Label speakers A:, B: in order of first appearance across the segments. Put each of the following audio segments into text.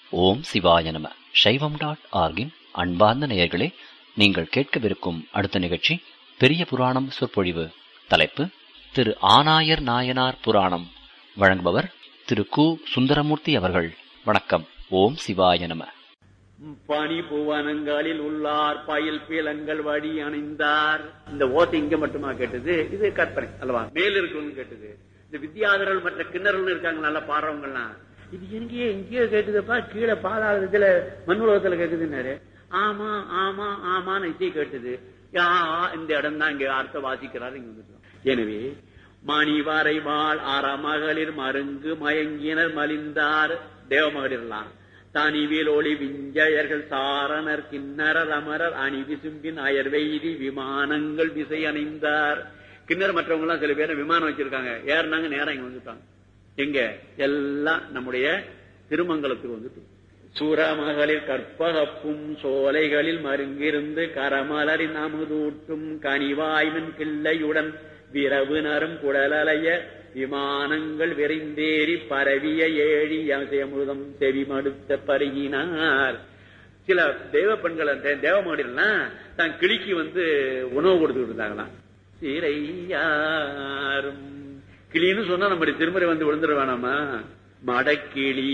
A: ஓம் சிவாய நம சைவம் டாட் ஆர்கின் அன்பார்ந்த நேயர்களே நீங்கள் கேட்கவிருக்கும் அடுத்த நிகழ்ச்சி பெரிய புராணம் சொற்பொழிவு தலைப்பு திரு ஆனாயர் நாயனார் புராணம் வழங்குபவர் திரு கு சுந்தரமூர்த்தி அவர்கள் வணக்கம் ஓம் சிவாய நம
B: பனி புவனங்களில் உள்ளார் பயில் பீலங்கள் வழி அணிந்தார் இந்த ஓசை இங்க மட்டுமா கேட்டது இது கற்பனை அல்லவா மேல் இருக்குன்னு கேட்டது இந்த வித்யாதரர்கள் மற்ற கிண்ணறர்கள் இருக்காங்க நல்லா பாடுறவங்க எல்லாம் இது எங்கேயோ எங்கேயோ கேட்டுதுப்பா கீழே பாதாளத்துல மண்ணுலகத்துல கேக்குதுன்னாரு ஆமா ஆமா ஆமான்னு இசை கேட்டது யா இந்த இடம் தான் இங்க அர்த்த வாசிக்கிறாரு இங்க வந்துட்டோம் எனவே மணிவாரை வாழ் அறமகளிர் மருங்கு மயங்கினர் மலிந்தார் தேவமகளிர்லாம் தனிவில் ஒளி விஞ்சயர்கள் சாரணர் கிண்ணறர் அமரர் அணி விசும்பின் அயர் வெய்தி விமானங்கள் விசை அணிந்தார் கிண்ணற மற்றவங்க எல்லாம் சில பேர் விமானம் வச்சிருக்காங்க ஏறினாங்க நேரம் இங்க வந்துட்டாங்க எங்க எல்லாம் நம்முடைய திருமங்கலத்துக்கு வந்துட்டு சூரமகளில் கற்பகப்பும் சோலைகளில் மருங்கிருந்து கரமலரின் அமுதூட்டும் கனிவாய்வின் கிள்ளையுடன் விரவு நரும் குடலலைய விமானங்கள் விரைந்தேறி பரவிய ஏழி அமுதம் செவிமடுத்த பருகினார் சில தெய்வ பெண்கள் தேவமாடிலாம் தான் கிளிக்கு வந்து உணவு கொடுத்துட்டு இருந்தாங்களாம் சிறையாரும் கிளின்னு சொன்னா நம்முடைய திருமறை வந்து விழுந்துட வேணாமா மடக்கிளி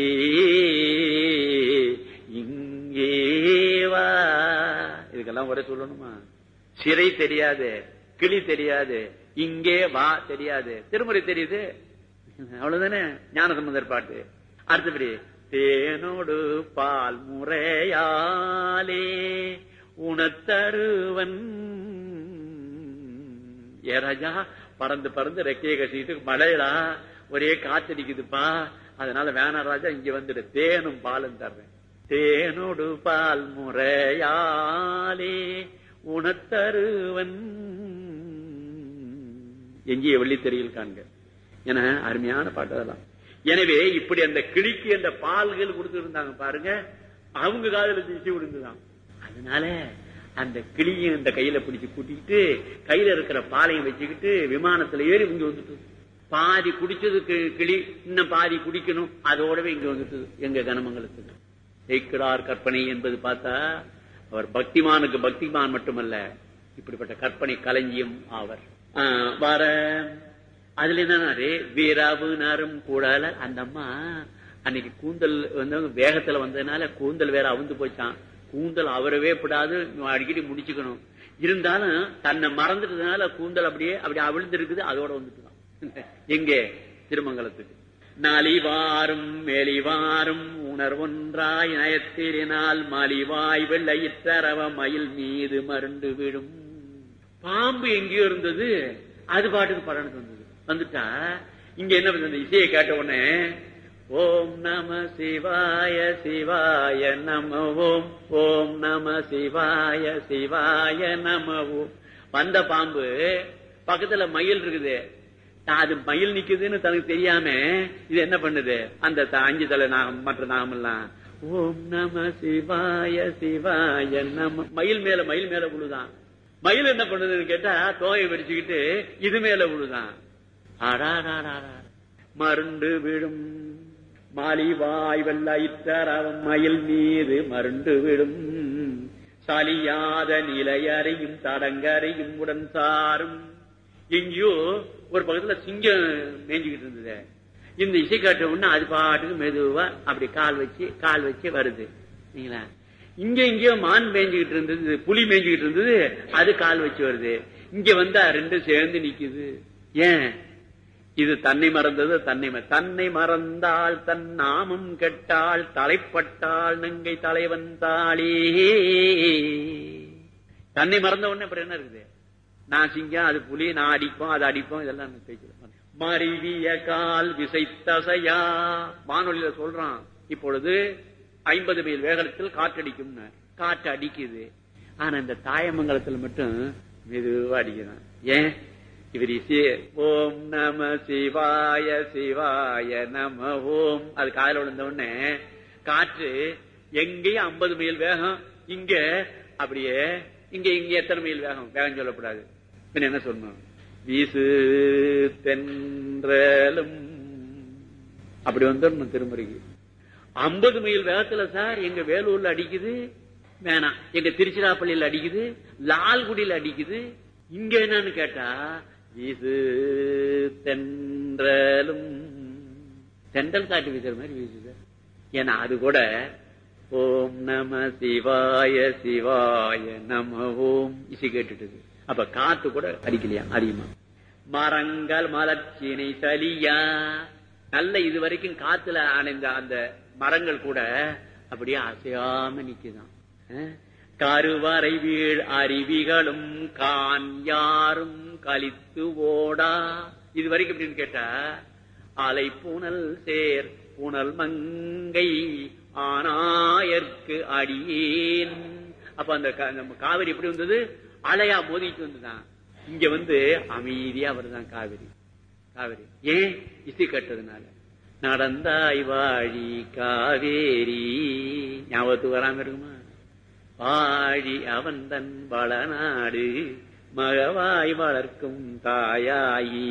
B: இங்கேவா இதுக்கெல்லாம் ஒரே சொல்லணுமா சிறை தெரியாது கிளி தெரியாது இங்கே வா தெரியாது திருமுறை தெரியுது அவ்வளவுதானே ஞானசம்பந்தர் பாட்டு அடுத்தபடி தேனோடு பால் முறையாலே உணத்தருவன் ஏ ராஜா பறந்து பறந்து ரெக்கையை கட்டிட்டு மழைடா ஒரே காத்தடிக்குதுப்பா அதனால வேணாம் ராஜா இங்க வந்துடு தேனும் பாலும் தர்றேன் தேனோடு பால் முறையாலே உணத்தருவன் எங்கேயே வெள்ளி தெரியல் காண்க என அருமையான பாட்டு அதெல்லாம் எனவே இப்படி அந்த கிளிக்கு அந்த பால்கள் கொடுத்து இருந்தாங்க பாருங்க அவங்க காதல திசை விழுந்துதான் அதனால அந்த கிளியும் இந்த கையில பிடிச்சு கூட்டிக்கிட்டு கையில இருக்கிற பாலையும் வச்சுக்கிட்டு விமானத்துல ஏறி இங்க வந்துட்டு பாதி குடிச்சதுக்கு கிளி இன்னும் பாதி குடிக்கணும் அதோடவே இங்க வந்துட்டு எங்க கனமங்கலத்துக்கு ஜெயிக்கிறார் கற்பனை என்பது பார்த்தா அவர் பக்திமானுக்கு பக்திமான் மட்டுமல்ல இப்படிப்பட்ட கற்பனை களஞ்சியம் ஆவர் வர அதுல என்னன்னாரு வீராவு நரும் கூடால அந்த அம்மா அன்னைக்கு கூந்தல் வந்து வேகத்துல வந்ததுனால கூந்தல் வேற அவுந்து போச்சான் கூந்தல் அவரவே படாது அடிக்கடி முடிச்சுக்கணும் இருந்தாலும் தன்னை மறந்துட்டதுனால கூந்தல் அப்படியே அப்படி அவிழ்ந்து இருக்குது அதோட வந்துட்டுதான் எங்கே திருமங்கலத்துக்கு நலிவாரும் மெலிவாரும் உணர்வொன்றாய் நயத்திரினால் மலிவாய் வெள்ளையிற்றரவ மயில் மீது மருண்டு விடும் பாம்பு எங்கேயோ இருந்தது அது பாட்டுக்கு படனுக்கு வந்தது வந்துட்டா இங்க என்ன பண்ண இசையை கேட்ட உடனே ஓம் நம சிவாய சிவாய நம ஓம் ஓம் நம சிவாய சிவாய நம ஓம் வந்த பாம்பு பக்கத்துல மயில் இருக்குது அது மயில் நிக்குதுன்னு தனக்கு தெரியாம இது என்ன பண்ணுது அந்த அஞ்சு தலை நாகம் மற்ற நாகம் எல்லாம் ஓம் நம சிவாய சிவாய நம மயில் மேல மயில் மேல விழுதான் மயில் என்ன பண்ணுதுன்னு கேட்டா தோகை வரிச்சுக்கிட்டு இது மேல விழுதான் மருண்டு விடும் மாலிவாய் வெள்ளாயிற்றவன் மயில் மீது மருண்டு விடும் சலியாத நிலையறையும் தடங்கரையும் உடன் சாரும் எங்கேயோ ஒரு பக்கத்துல சிங்கம் மேய்ஞ்சுக்கிட்டு இருந்தது இந்த இசை காட்ட உடனே அது பாட்டுக்கு மெதுவா அப்படி கால் வச்சு கால் வச்சு வருது சரிங்களா இங்க இங்கேயோ மான் மேய்ஞ்சுக்கிட்டு இருந்தது புலி மேய்ஞ்சுக்கிட்டு இருந்தது அது கால் வச்சு வருது இங்க வந்தா ரெண்டும் சேர்ந்து நிக்குது ஏன் இது தன்னை மறந்தது தன்னை தன்னை மறந்தால் தன் நாமம் கெட்டால் தலைப்பட்டால் நங்கை தலைவன் தாளே தன்னை மறந்த உடனே அப்புறம் என்ன இருக்குது நான் சிங்கம் அது புலி நான் அடிப்போம் அது அடிப்போம் இதெல்லாம் பேச்சு மருவிய கால் விசைத்தசையா வானொலியில சொல்றான் இப்பொழுது ஐம்பது மைல் வேகத்தில் காற்றடிக்கும் காற்று அடிக்குது ஆனா இந்த தாயமங்கலத்துல மட்டும் மெதுவா அடிக்கிறான் ஏன் இவர் இசையே ஓம் நம சிவாய சிவாய நம ஓம் அது காதல விழுந்த உடனே காற்று எங்கேயும் ஐம்பது மைல் வேகம் இங்க அப்படியே இங்க இங்க எத்தனை மைல் வேகம் வேகம் சொல்லக்கூடாது பின்ன என்ன சொல்லணும் வீசு தென்றலும் அப்படி வந்துடணும் திருமுறைக்கு ஐம்பது மைல் வேகத்துல சார் எங்க வேலூர்ல அடிக்குது வேணாம் எங்க திருச்சிராப்பள்ளியில அடிக்குது லால்குடியில அடிக்குது இங்க என்னன்னு கேட்டா இது தென்றலும் தென்றல் காட்டு வீசுற மாதிரி வீசுது ஏன்னா அது கூட ஓம் நம சிவாய சிவாய நம ஓம் இசை கேட்டுட்டு அப்ப காத்து கூட அடிக்கலையா அதிகமா மரங்கள் மலர்ச்சினை சலியா நல்ல இது வரைக்கும் காத்துல அணைந்த அந்த மரங்கள் கூட அப்படியே அசையாம நிக்குதான் அஹ்? கருவறை வீழ் அருவிகளும் கான் யாரும் கலித்து ஓடா இது வரைக்கும் எப்படின்னு கேட்டா அலை புனல் சேர் புனல் மங்கை ஆனாயர்க்கு அடியேன் அப்ப அந்த கா- நம்ம காவிரி எப்படி வந்தது அலையா மோதிட்டு வந்துதான் இங்க வந்து அமைதியா வருதான் காவிரி காவிரி ஏன் இசை கட்டதுனால நடந்தாய் வாழி காவேரி ஞாபகத்துக்கு வராம இருக்குமா வாழி அவன் தன் வளநாடு மகவாய் வளர்க்கும் தாயாயி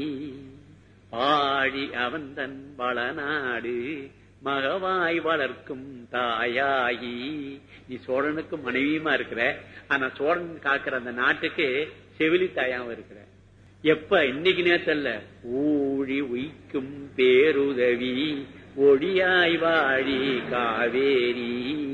B: வாழி அவன் தன் வளநாடு மகவாய் வளர்க்கும் தாயாகி நீ சோழனுக்கு மனைவியுமா இருக்கிற ஆனா சோழன் காக்கிற அந்த நாட்டுக்கு செவிலி தாயாவும் இருக்கிற எப்ப இன்னைக்கு நேரத்தல்ல ஊழி உய்க்கும் பேருதவி ஒழியாய் வாழி காவேரி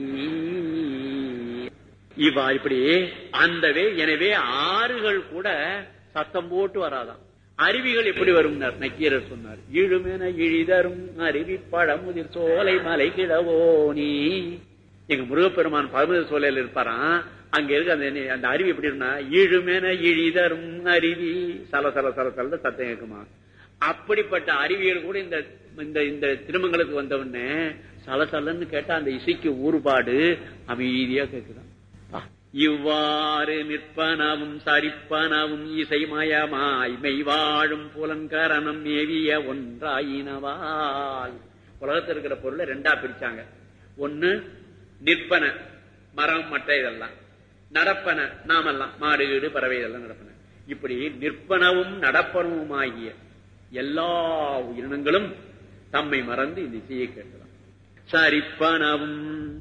B: இவா இப்படி அந்தவே எனவே ஆறுகள் கூட சத்தம் போட்டு வராதாம் அருவிகள் எப்படி வரும் நக்கீரர் சொன்னார் இழுமென இழிதரும் அருவி பழமுதிர் சோலை மலை கிழவோனி எங்க முருகப்பெருமான் பழமுதிர் சோலையில் இருப்பாராம் அங்க இருக்க அந்த அந்த அருவி எப்படி இருந்தா இழுமென இழிதரும் அருவி சல சல சல சல சத்தம் கேட்குமா அப்படிப்பட்ட அறிவியல் கூட இந்த இந்த இந்த திருமங்கலத்துக்கு வந்த உடனே சலசலன்னு கேட்டா அந்த இசைக்கு ஊறுபாடு அமைதியா கேக்குதான் பா. இவ்வாறு நிற்பனவும் சரிப்பனவும் இசைமயமாய் மெய்வாழும் புலன்கரணம் மேவிய ஒன்றாயினவால் உலகத்தில் இருக்கிற பொருளை ரெண்டா பிரிச்சாங்க ஒண்ணு நிற்பன மரம் மற்ற இதெல்லாம் நடப்பன நாமெல்லாம் மாடு வீடு பறவை இதெல்லாம் நடப்பன இப்படி நிற்பனவும் நடப்பனவுமாகிய எல்லா உயிரினங்களும் தம்மை மறந்து இந்த இசையை கேட்கலாம் சரிப்பனவும்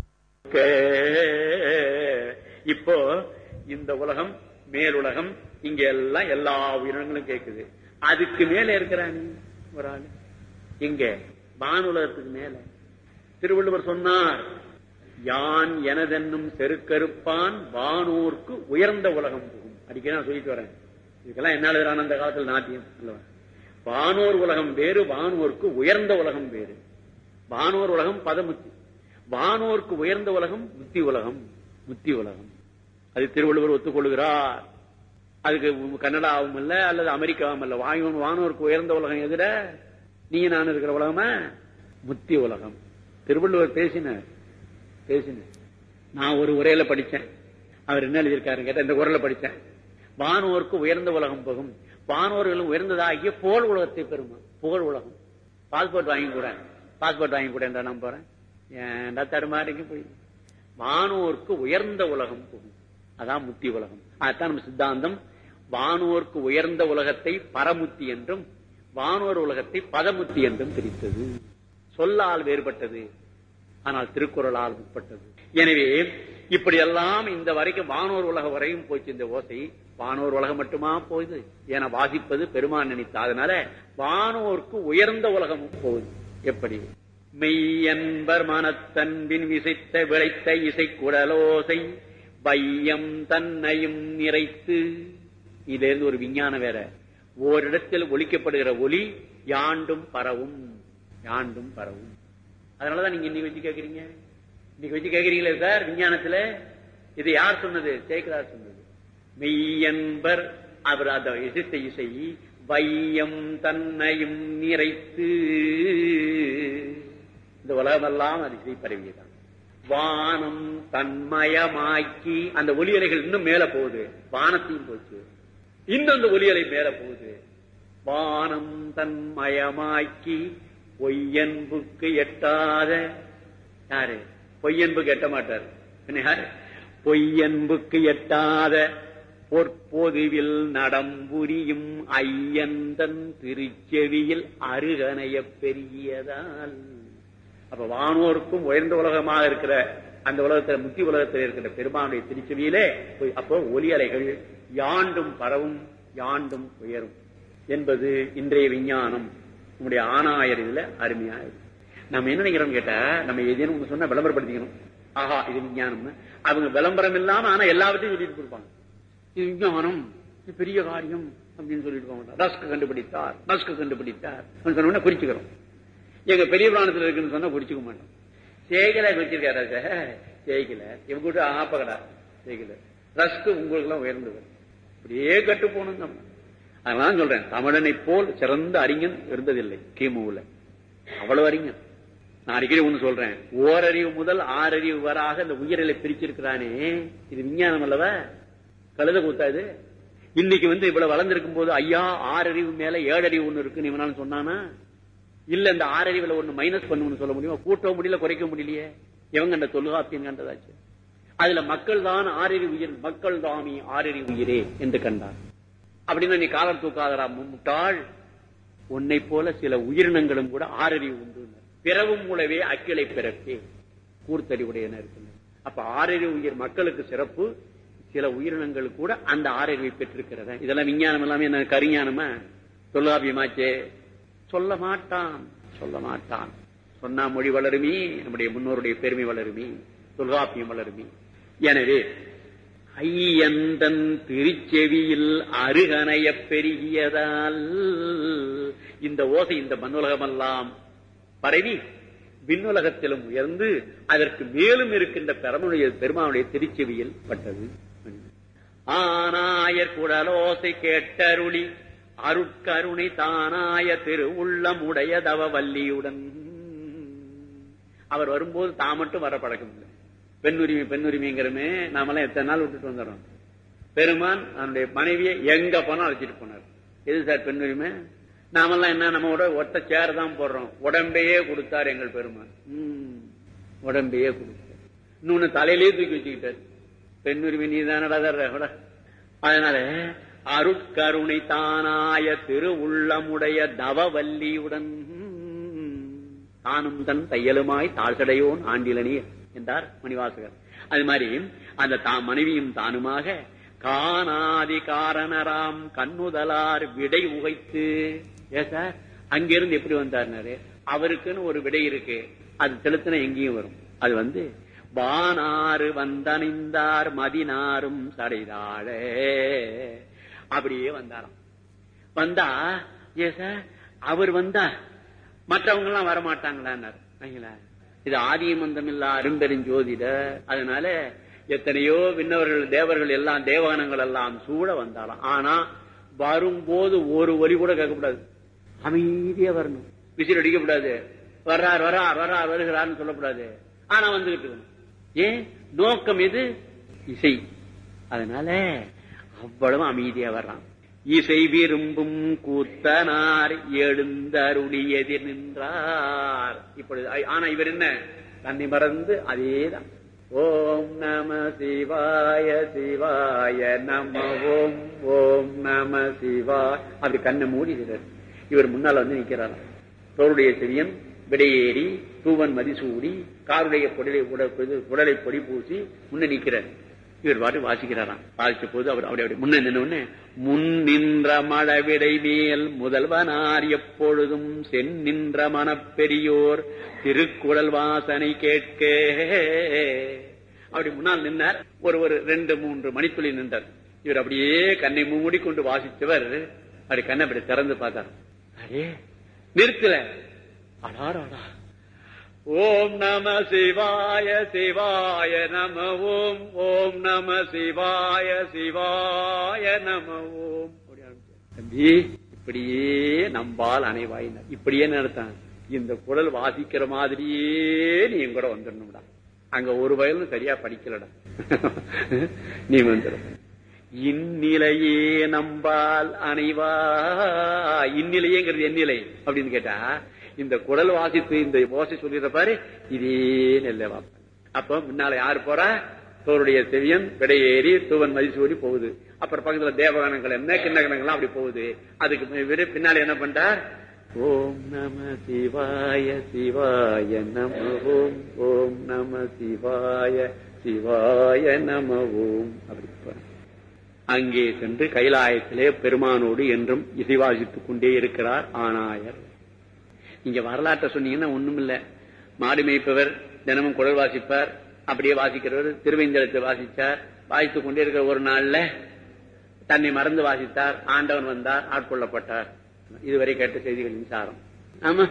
B: கே- இப்போ இந்த உலகம் மேலுலகம் இங்க எல்லாம் எல்லா உயிரினங்களும் கேக்குது அதுக்கு மேல இருக்கிறாங்க ஒரு ஆளு இங்க வானுலகத்துக்கு மேல திருவள்ளுவர் சொன்னார் யான் எனதென்னும் செருக்கருப்பான் வானோர்க்கு உயர்ந்த உலகம் புகும் அடிக்கடி நான் சொல்லிட்டு வரேன் இதுக்கெல்லாம் என்ன எழுதுறான் அந்த காலத்தில் நாட்டியம் அல்லவா வானோர் உலகம் வேறு வானோர்க்கு உயர்ந்த உலகம் வேறு வானோர் உலகம் பதமுத்தி வானோர்க்கு உயர்ந்த உலகம் முத்தி உலகம் முத்தி உலகம் அது திருவள்ளுவர் ஒத்துக்கொள்கிறார் அதுக்கு கன்னடாவும் இல்ல அல்லது அமெரிக்காவும் இல்ல வாயு வானோருக்கு உயர்ந்த உலகம் எதிர நீ நான் இருக்கிற உலகமா முத்தி உலகம் திருவள்ளுவர் பேசினார் பேசினார் நான் ஒரு உரையில படிச்சேன் அவர் என்ன எழுதியிருக்காரு கேட்ட இந்த குரல்ல படிச்சேன் வானோருக்கு உயர்ந்த உலகம் போகும் வானோர்களும் உயர்ந்ததாகிய புகழ் உலகத்தை பெறுமா புகழ் உலகம் பாஸ்போர்ட் வாங்கி கூட பாஸ்போர்ட் வாங்கி கூட என்றா நான் போறேன் ஏன்டா தடுமாறிக்கு போய் வானோருக்கு உயர்ந்த உலகம் போகும் அதான் முத்தி உலகம் அதான் நம்ம சித்தாந்தம் வானோருக்கு உயர்ந்த உலகத்தை பரமுத்தி என்றும் வானோர் உலகத்தை பதமுத்தி என்றும் பிரித்தது சொல்லால் வேறுபட்டது ஆனால் திருக்குறளால் உட்பட்டது எனவே இப்படி எல்லாம் இந்த வரைக்கும் வானோர் உலகம் வரையும் போச்சு இந்த ஓசை வானோர் உலகம் மட்டுமா போகுது என வாசிப்பது பெருமான் நினைத்த அதனால வானோர்க்கு உயர்ந்த உலகமும் போகுது எப்படி மெய்யன்பர் மனத்தன்பின் விசைத்த விளைத்த இசைக்குடலோசை வையம் தன்னையும் நிறைத்து இதுல இருந்து ஒரு விஞ்ஞானம் வேற ஓரிடத்தில் ஒலிக்கப்படுகிற ஒலி யாண்டும் பரவும் யாண்டும் பரவும் அதனாலதான் நீங்க இன்னைக்கு வச்சு கேக்குறீங்க இன்னைக்கு வச்சு கேக்குறீங்களே சார் விஞ்ஞானத்துல இது யார் சொன்னது சேக்கரார் சொன்னது மெய்யன்பர் அவர் அந்த இசைத்த இசை வையம் தன்னையும் நிறைத்து இந்த உலகமெல்லாம் அது இசை பரவியதான் வானம் தன்மயமாக்கி அந்த ஒலியலைகள் இன்னும் மேல போகுது வானத்தையும் போச்சு இன்னும் அந்த ஒலியலை மேல போகுது வானம் தன்மயமாக்கி பொய்யன்புக்கு எட்டாத யாரு பொய்யன்புக்கு எட்ட மாட்டார் பின்ன யாரு பொய்யன்புக்கு எட்டாத பொற்பொதுவில் நடம்புரியும் ஐயந்தன் திருச்செவியில் அருகனைய பெரியதால் அப்ப வானோருக்கும் உயர்ந்த உலகமாக இருக்கிற அந்த உலகத்துல முத்தி உலகத்தில் இருக்கிற பெருமானுடைய திருச்செவியிலே போய் அப்போ ஒலி அலைகள் யாண்டும் பரவும் யாண்டும் உயரும் என்பது இன்றைய விஞ்ஞானம் நம்முடைய ஆணாயர் இதுல அருமையா இருக்கு நம்ம என்ன நினைக்கிறோம் கேட்டா நம்ம ஏதேனும் ஒண்ணு சொன்னா விளம்பரப்படுத்திக்கணும் ஆஹா இது விஞ்ஞானம்னு அவங்க விளம்பரம் இல்லாம ஆனா எல்லாவற்றையும் சொல்லிட்டு கொடுப்பாங்க இது விஞ்ஞானம் இது பெரிய காரியம் அப்படின்னு சொல்லிட்டு போவாங்க ரஸ்க் கண்டுபிடித்தார் ரஸ்க் கண்டுபிடித்தார் சொன்ன உடனே குறிச்சுக்கிறோம் எங்க பெரிய புராணத்துல இருக்குன்னு சொன்னா குறிச்சுக்க மாட்டோம் சேகல வச்சிருக்காரு சேகல இவங்க கூட ஆப்பகடா சேகல ரஸ்க் உங்களுக்கு எல்லாம் உயர்ந்தது அப்படியே கட்டு போகணும் நம்ம அதனால சொல்றேன் தமிழனை போல் சிறந்த அறிஞன் இருந்ததில்லை கிமுல அவ்வளவு அறிஞன் நான் அடிக்கடி ஒண்ணு சொல்றேன் ஓரறிவு முதல் ஆறறிவு வராக இந்த உயிரிலை பிரிச்சிருக்கிறானே இது விஞ்ஞானம் அல்லவா கழுத கூத்தாது இன்னைக்கு வந்து இவ்வளவு வளர்ந்திருக்கும் போது ஐயா ஆறறிவு மேல ஏழறிவு ஒண்ணு இருக்குன்னு இவனாலும் சொன்னானா இல்ல இந்த ஆறறிவுல ஒண்ணு மைனஸ் பண்ணணும்னு சொல்ல முடியுமா கூட்டவும் முடியல குறைக்க முடியலையே இவங்க அந்த தொல்காப்பியம் கண்டதாச்சு அதுல மக்கள் தான் ஆறறிவு உயிர் மக்கள் தாமி ஆறறிவு உயிரே என்று கண்டார் அப்படின்னா நீ காலம் தூக்காதரா முட்டாள் உன்னை போல சில உயிரினங்களும் கூட ஆறறிவு உண்டு பிறவும் மூலவே அக்கிளை பிறப்பே கூர்த்தறிவுடையன இருக்கின்றன அப்ப ஆறறிவு உயிர் மக்களுக்கு சிறப்பு சில உயிரினங்கள் கூட அந்த ஆறறிவை பெற்றிருக்கிறத இதெல்லாம் விஞ்ஞானம் எல்லாமே என்ன கரிஞானமா தொல்லாபியமாச்சே சொல்ல மாட்டான் சொல்ல மாட்டான் சொன்னா மொழி வளருமே நம்முடைய முன்னோருடைய பெருமை வளருமே தொல்காப்பியம் வளருமே எனவே ஐயந்தன் திருச்செவியில் அருகணைய பெருகியதால் இந்த ஓசை இந்த மண்ணுலகமெல்லாம் பரவி விண்ணுலகத்திலும் உயர்ந்து அதற்கு மேலும் இருக்கின்ற பெருமனுடைய பெருமானுடைய திருச்செவியில் பட்டது ஆனாயர் குடலோசை கேட்டருளி அருட்கருணை தானாய திரு உள்ளம் உடைய தவவல்லியுடன் அவர் வரும்போது தான் மட்டும் வர பழக்கம் இல்லை பெண்ணுரிமை பெண்ணுரிமைங்கிறமே நாமெல்லாம் எத்தனை நாள் விட்டுட்டு வந்துடுறோம் பெருமான் அவனுடைய மனைவியை எங்க போனா அழைச்சிட்டு போனார் எது சார் பெண்ணுரிமை நாமெல்லாம் என்ன நம்மோட ஒட்ட சேர் தான் போடுறோம் உடம்பையே கொடுத்தார் எங்கள் பெருமான் உடம்பையே கொடுத்தார் இன்னொன்னு தலையிலேயே தூக்கி வச்சுக்கிட்டார் பெண்ணுரிமை நீ தானடா அதனால அருட்கருணை தானாய திரு உள்ளமுடைய தவவல்லியுடன் தானும் தன் தையலுமாய் தாழ்சடையோன் ஆண்டிலனே என்றார் மணிவாசகர் அது மாதிரி அந்த தான் மனைவியும் தானுமாக காணாதி காரணராம் கண்ணுதலார் விடை உகைத்து ஏ சார் அங்கிருந்து எப்படி வந்தார்னாரு அவருக்குன்னு ஒரு விடை இருக்கு அது செலுத்தின எங்கேயும் வரும் அது வந்து வானாறு வந்தணிந்தார் மதினாரும் சடைதாழ அப்படியே வந்தாராம் வந்தா ஏ சார் அவர் வந்தா மற்றவங்க எல்லாம் வரமாட்டாங்களான்னாரு இது ஆதியமந்தம் இல்ல அரும்பெருஞ்சோதிட அதனால எத்தனையோ விண்ணவர்கள் தேவர்கள் எல்லாம் தேவானங்கள் எல்லாம் சூழ வந்தாலாம் ஆனா வரும்போது ஒரு ஒலி கூட கேட்கக்கூடாது அமைதியா வரணும் விசில் அடிக்கக்கூடாது வர்றார் வர்றார் வர்றார் வருகிறார்னு சொல்லக்கூடாது ஆனா வந்துகிட்டு இருக்கணும் ஏன் நோக்கம் எது இசை அதனால அவ்வளவு அமைதியா வர்றான் இசை விரும்பும் கூத்தனார் எழுந்தருளி எதிர் நின்றார் இப்பொழுது ஆனா இவர் என்ன தன்னை மறந்து அதேதான் ஓம் நம சிவாய சிவாய நம ஓம் ஓம் நம சிவாய் அப்படி கண்ணை மூடிக்கிறார் இவர் முன்னால் வந்து நிக்கிறார் தோருடைய செவியன் விடையேறி தூவன் மதிசூடி காருடைய பொடலை உடலை பொடி பூசி முன்ன நிக்கிறார் இவர் பாட்டு வாசிக்கிறாராம் வாசிச்ச போது அவர் அப்படி முன்ன நின்று முன் நின்ற மழவிடை மேல் முதல்வனார் எப்பொழுதும் சென் நின்ற மனப்பெரியோர் திருக்குடல் வாசனை கேட்க அப்படி முன்னால் நின்றார் ஒரு ஒரு ரெண்டு மூன்று மணித்துளி நின்றார் இவர் அப்படியே கண்ணை மூடி கொண்டு வாசித்தவர் அப்படி கண்ணை அப்படி திறந்து பார்த்தார் அடே நிறுத்தல அடாராடா ஓம் நம சிவாய சிவாய நம ஓம் ஓம் நம சிவாய சிவாய நம ஓம் தம்பி இப்படியே நம்பால் அனைவாயினார் இப்படியே நடத்தான் இந்த குடல் வாசிக்கிற மாதிரியே நீ என் கூட வந்துடணும்டா அங்க ஒரு வயலும் சரியா படிக்கலடா நீ வந்துட இந்நிலையே நம்பால் அனைவா இந்நிலையேங்கிறது என் நிலை அப்படின்னு கேட்டா இந்த குடல் வாசித்து இந்த ஓசை சொல்லிடுற பாரு இதே நெல்ல வாப்ப அப்ப முன்னால யாரு போறா தோருடைய செவியன் விடையேறி தூவன் மதிசூடி போகுது அப்புறம் பக்கத்துல தேவகணங்கள் என்ன கிண்ணகணங்கள்லாம் அப்படி போகுது அதுக்கு பின்னால என்ன பண்றார் ஓம் நம சிவாய சிவாய நம ஓம் ஓம் நம சிவாய சிவாய நம ஓம் அப்படி போறார். அங்கே சென்று கைலாயத்திலே பெருமானோடு என்றும் இசைவாசித்துக் கொண்டே இருக்கிறார் ஆனாயர் இங்க வரலாற்றை சொன்னீங்கன்னா ஒண்ணுமில்ல மாடு மேய்ப்பவர் தினமும் குழல் வாசிப்பார் அப்படியே வாசிக்கிறவர் திருவேந்தலத்தை வாசிச்சார் வாசித்துக் கொண்டே இருக்கிற ஒரு நாள்ல தன்னை மறந்து வாசித்தார் ஆண்டவன் வந்தார் ஆட்கொள்ளப்பட்டார் இதுவரை கேட்ட செய்திகளின் சாரம் ஆமா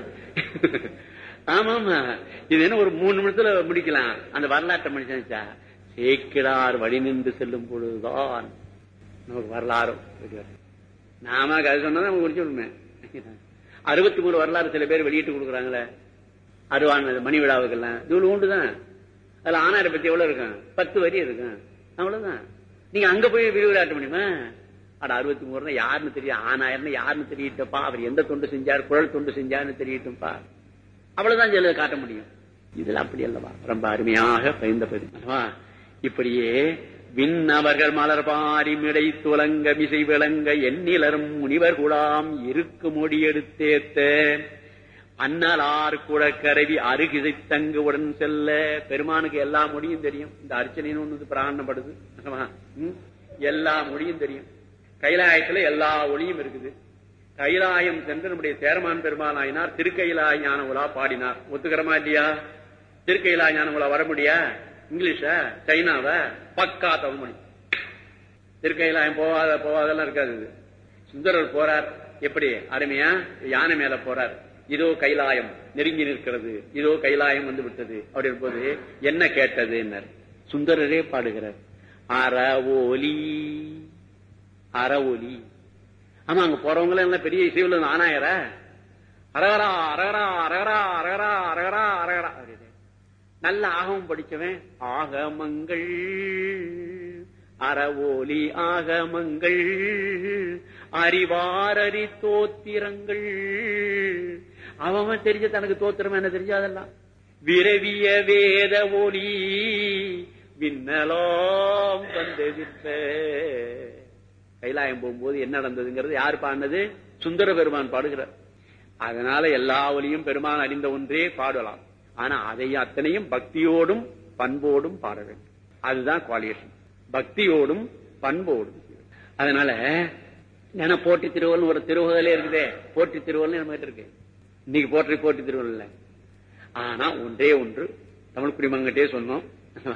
B: ஆமாமா இது என்ன ஒரு மூணு நிமிஷத்துல முடிக்கலாம் அந்த வரலாற்றை முடிச்சா சேக்கிடார் வழி நின்று செல்லும் பொழுதுதான் நமக்கு வரலாறும் தெரியாது. நாம கதை சொன்னா நம்ம முடிச்சு விடுமே அறுபத்தி மூணு வரலாறு சில பேர் வெளியிட்டு கொடுக்குறாங்களே அருவான் மணி விழாவுக்கெல்லாம் இது உண்டுதான் அதுல ஆனாரை பத்தி எவ்வளவு இருக்கும் பத்து வரி இருக்கும் அவ்வளவுதான் நீங்க அங்க போய் விரிவுரையாட்ட முடியுமா அட அறுபத்தி மூணு யாருன்னு தெரியும் ஆனாயிரம் யாருன்னு தெரியட்டப்பா அவர் எந்த தொண்டு செஞ்சார் குழல் தொண்டு செஞ்சாருன்னு தெரியட்டும்பா அவ்வளவுதான் சில காட்ட முடியும் இதுல அப்படி அல்லவா ரொம்ப அருமையாக பயந்த பதி அல்லவா இப்படியே விண்ணவர்கள் மலர் பாரி மிடை துலங்க மிசை விளங்க எண்ணிலரும் முனிவர் குழாம் இருக்கு மொழி எடுத்தேத்த அன்னலார் குழக்கரவி அருகிசை தங்குவுடன் செல்ல பெருமானுக்கு எல்லா மொழியும் தெரியும் இந்த அர்ச்சனைன்னு ஒண்ணு பிராணப்படுது அல்லவா? ம்? எல்லா மொழியும் தெரியும் கைலாயத்துல எல்லா ஒளியும் இருக்குது கைலாயம் சென்று நம்முடைய சேரமான் பெருமாள் ஆயினார் திருக்கைலாய ஞான உலா பாடினார் ஒத்துக்கிறமா இல்லையா திருக்கைலாய ஞான உலா வர முடியா இங்கிலீஷ சைனாவ பக்கா தமிழ்மொழி திருக்கைலாயம் போவாத போவாதெல்லாம் இருக்காது இது. சுந்தரர் போறார் எப்படி அருமையா யானை மேல போறார் இதோ கைலாயம் நெருங்கி நிற்கிறது இதோ கைலாயம் வந்து விட்டது அப்படி போது என்ன கேட்டது சுந்தரரே பாடுகிறார் அற ஒலி அற ஒலி ஆமா அங்க போறவங்க எல்லாம் பெரிய இசைவுல ஆனாயிர அரகரா அரகரா அரகரா அரகரா அரகரா அரகரா அப்படின்னு நல்ல ஆகமம் படிச்சவன் ஆகமங்கள் அறவோலி ஆகமங்கள் அறிவாரறி தோத்திரங்கள் அவன் தெரிஞ்ச தனக்கு தோத்திரம் என்ன தெரிஞ்சாதெல்லாம் விரவிய வேத ஒலி விண்ணலாம் வந்து விற்ப கைலாயம் போகும்போது என்ன நடந்ததுங்கிறது யார் பாடினது சுந்தர பெருமான் பாடுகிறார் அதனால எல்லா ஒலியும் பெருமான் அறிந்த ஒன்றே பாடலாம் ஆனா அதை அத்தனையும் பக்தியோடும் பண்போடும் பாட வேண்டும் அதுதான் குவாலிஃபிகேஷன் பக்தியோடும் பண்போடும் அதனால ஏன்னா போற்றி திருவள்ளுவர் ஒரு திருவகலே இருக்குதே போற்றி திருவள்ளுவர் நம்ம கிட்ட இருக்கு இன்னைக்கு போற்றி போற்றி திருவள்ளுவர் இல்ல ஆனா ஒன்றே ஒன்று தமிழ் குடிமங்கிட்டே சொன்னோம்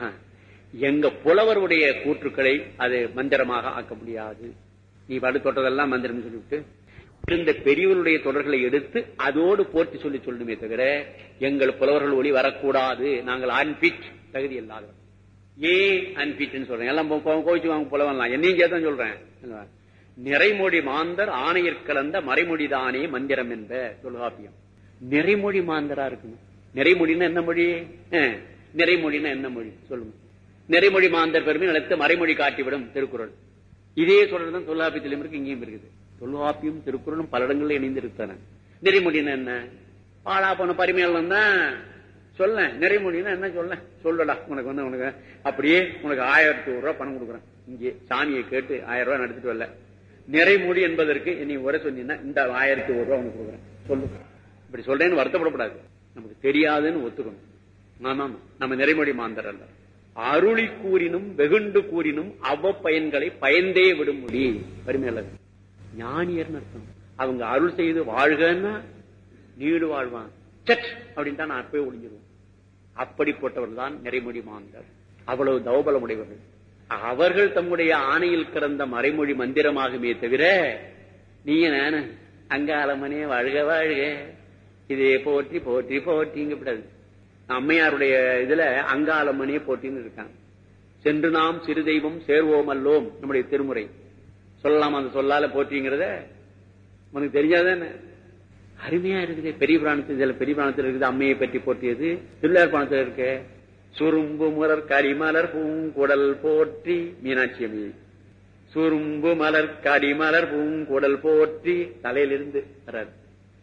B: எங்க புலவருடைய கூற்றுக்களை அது மந்திரமாக ஆக்க முடியாது நீ படு தொட்டதெல்லாம் மந்திரம் சொல்லிவிட்டு இருந்த பெரியவருடைய தொடர்களை எடுத்து அதோடு போற்றி சொல்லி சொல்லணுமே தவிர எங்கள் புலவர்கள் ஒளி வரக்கூடாது நாங்கள் அன்பிட் தகுதி இல்லாதவர் ஏன் அன்பிட்னு சொல்றேன் எல்லாம் கோவிச்சு வாங்க புலவன்லாம் என்னையும் சேர்த்தான் சொல்றேன் நிறைமொழி மாந்தர் ஆணையர் கலந்த மறைமொழிதானே மந்திரம் என்ப தொல்காப்பியம் நிறைமொழி மாந்தரா இருக்கணும் நிறைமொழின்னா என்ன மொழி அஹ், நிறைமொழின்னா என்ன மொழி சொல்லுங்க நிறைமொழி மாந்தர் பெருமை நிலத்து மறைமொழி காட்டிவிடும் திருக்குறள் இதே சொல்றதுதான் தொல்காப்பியத்திலும் இருக்கு இங்கேயும் இருக்குது தொல்காப்பியும் திருக்குறளும் பல இடங்கள்ல இணைந்து இருக்கான நிறைமொழின்னா என்ன பாழா போன பரிமையாளம் தான் சொல்ல நிறைமொழின்னா என்ன சொல்ல சொல்லடா உனக்கு வந்து உனக்கு அப்படியே உனக்கு ஆயிரத்தி ஒரு ரூபாய் பணம் கொடுக்குறேன் இங்கே சாமியை கேட்டு ஆயிரம் ரூபாய் நடத்திட்டு வரல நிறைமொழி என்பதற்கு நீ உரை சொன்னீங்கன்னா இந்த ஆயிரத்தி ஒரு ரூபாய் உனக்கு கொடுக்குறேன் சொல்லு இப்படி சொல்றேன்னு வருத்தப்படக்கூடாது நமக்கு தெரியாதுன்னு ஒத்துக்கணும் ஆமாம் நம்ம நிறைமொழி மாந்தர் அல்ல அருளி கூறினும் வெகுண்டு கூறினும் அவ்வ பயன்களை பயந்தே விடும்படி வறுமையாளர் ஞானியர்னு அர்த்தம் அவங்க அருள் செய்து வாழ்கன்னா நீடு வாழ்வான் சட் அப்படின்னு தான் நான் போய் ஒளிஞ்சிருவோம் அப்படிப்பட்டவர்கள் தான் நிறைமொழி மாந்தர் அவ்வளவு தௌபலம் உடையவர்கள் அவர்கள் தம்முடைய ஆணையில் கிடந்த மறைமொழி மந்திரமாகுமே தவிர நீங்க நானு அங்காளமனே வாழ்க வாழ்க இதே போற்றி போற்றி போற்றிங்கப்படாது அம்மையாருடைய இதுல அங்காளமனே போற்றின்னு இருக்காங்க சென்று நாம் சிறு தெய்வம் சேர்வோம் அல்லோம் நம்முடைய திருமுறை சொல்லலாம் அந்த சொல்லால போற்றிங்கிறத உனக்கு தெரிஞ்சாதானே அருமையா இருக்குது பெரிய புராணத்தில் இதுல பெரிய புராணத்தில் இருக்குது அம்மையை பற்றி போற்றியது திருவிழார் புராணத்தில் இருக்கு சுரும்பு முரர் கரிமலர் பூங்குடல் போற்றி மீனாட்சி அம்மையை சுரும்பு மலர் கரிமலர் பூங்குடல் போற்றி தலையிலிருந்து வர்றாரு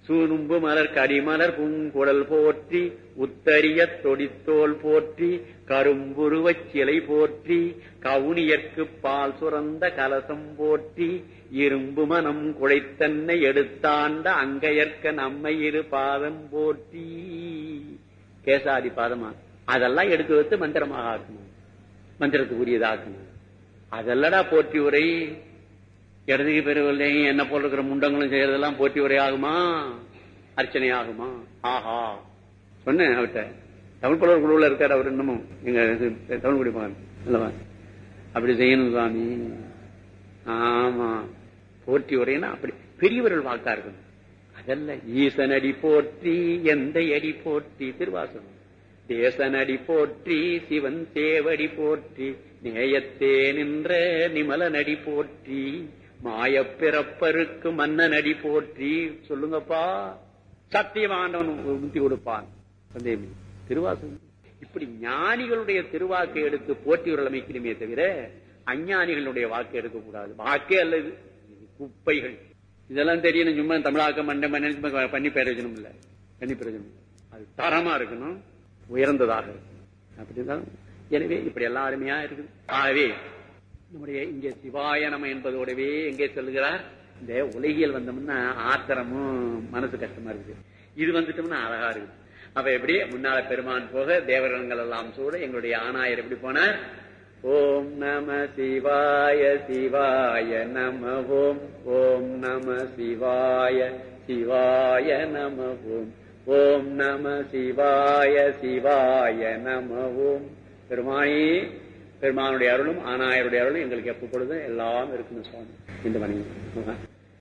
B: சூனும்பு மலர் கடிமலர் பூங்குழல் போற்றி உத்தரிய தொடித்தோல் போற்றி கரும்புருவச் சிலை போற்றி கவுனியர்க்கு பால் சுரந்த கலசம் போற்றி இரும்பு மனம் குழைத்தன்னை எடுத்தாண்ட அங்கையற்க நம்மை இரு பாதம் போற்றி கேசாதி பாதமா அதெல்லாம் எடுத்து வைத்து மந்திரமாக ஆக்கணும் மந்திரத்துக்குரியதாக்கணும் அதெல்லடா போற்றி உரை இடதுக்கு பெருவில்லை என்ன போல இருக்கிற முண்டங்களும் செய்யறதெல்லாம் போற்றி உரை ஆகுமா அர்ச்சனை ஆகுமா ஆஹா சொன்னேன் அவர்கிட்ட தமிழ் புலவர் குழுவில் இருக்காரு அவர் இன்னமும் எங்க இது தமிழ் குடிமகன் இல்லவா அப்படி செய்யணும் சுவாமி ஆமா போற்றி உரைன்னா அப்படி பெரியவர்கள் வாக்கா இருக்கணும் அதல்ல ஈசனடி போற்றி எந்த அடி போற்றி திருவாசகம் தேசனடி போற்றி சிவன் சேவடி போற்றி நேயத்தே நின்ற நிமலனடி போற்றி மாயப் பிறப்பருக்கு மன்னனடி போற்றி சொல்லுங்கப்பா சத்தியமானவன் முக்தி கொடுப்பான் சந்தேகம் இல்லை. திருவாசகம் இப்படி ஞானிகளுடைய திருவாக்கை எடுத்து போற்றியுள்ள அமைக்கணுமே தவிர அஞ்ஞானிகளுடைய வாக்கு எடுக்கக்கூடாது வாக்கே அல்லது இது குப்பைகள் இதெல்லாம் தெரியணும் சும்மா தமிழாக்கம் மண்ட மண்ணி பண்ணி பிரயோஜனம் இல்லை பண்ணி பிரயோஜனம் இல்லை அது தரமா இருக்கணும் உயர்ந்ததாக இருக்கணும் அப்படிதான் எனவே இப்படி எல்லாம் அருமையா இருக்குது ஆகவே நம்முடைய இங்கே சிவாய நம என்பதோடவே எங்கே சொல்லுகிறார் இந்த உலகியல் வந்தோம்னா ஆத்திரமும் மனசு கஷ்டமா இருக்குது இது வந்துட்டோம்னா அழகா இருக்குது அப்ப எப்படி முன்னால பெருமான் போக தேவரங்கள் எல்லாம் சூட எங்களுடைய ஆனாயர் எப்படி போனார் ஓம் நம சிவாய சிவாய நம ஓம் ஓம் நம சிவாய சிவாய நம ஓம் ஓம் நம சிவாய சிவாய நம ஓம் பெருமானி பெருமானுடைய அருளும் ஆனாயருடைய அருளும் எங்களுக்கு எப்பொழுதும் எல்லாம் இருக்கணும் சுவாமி இந்த மணி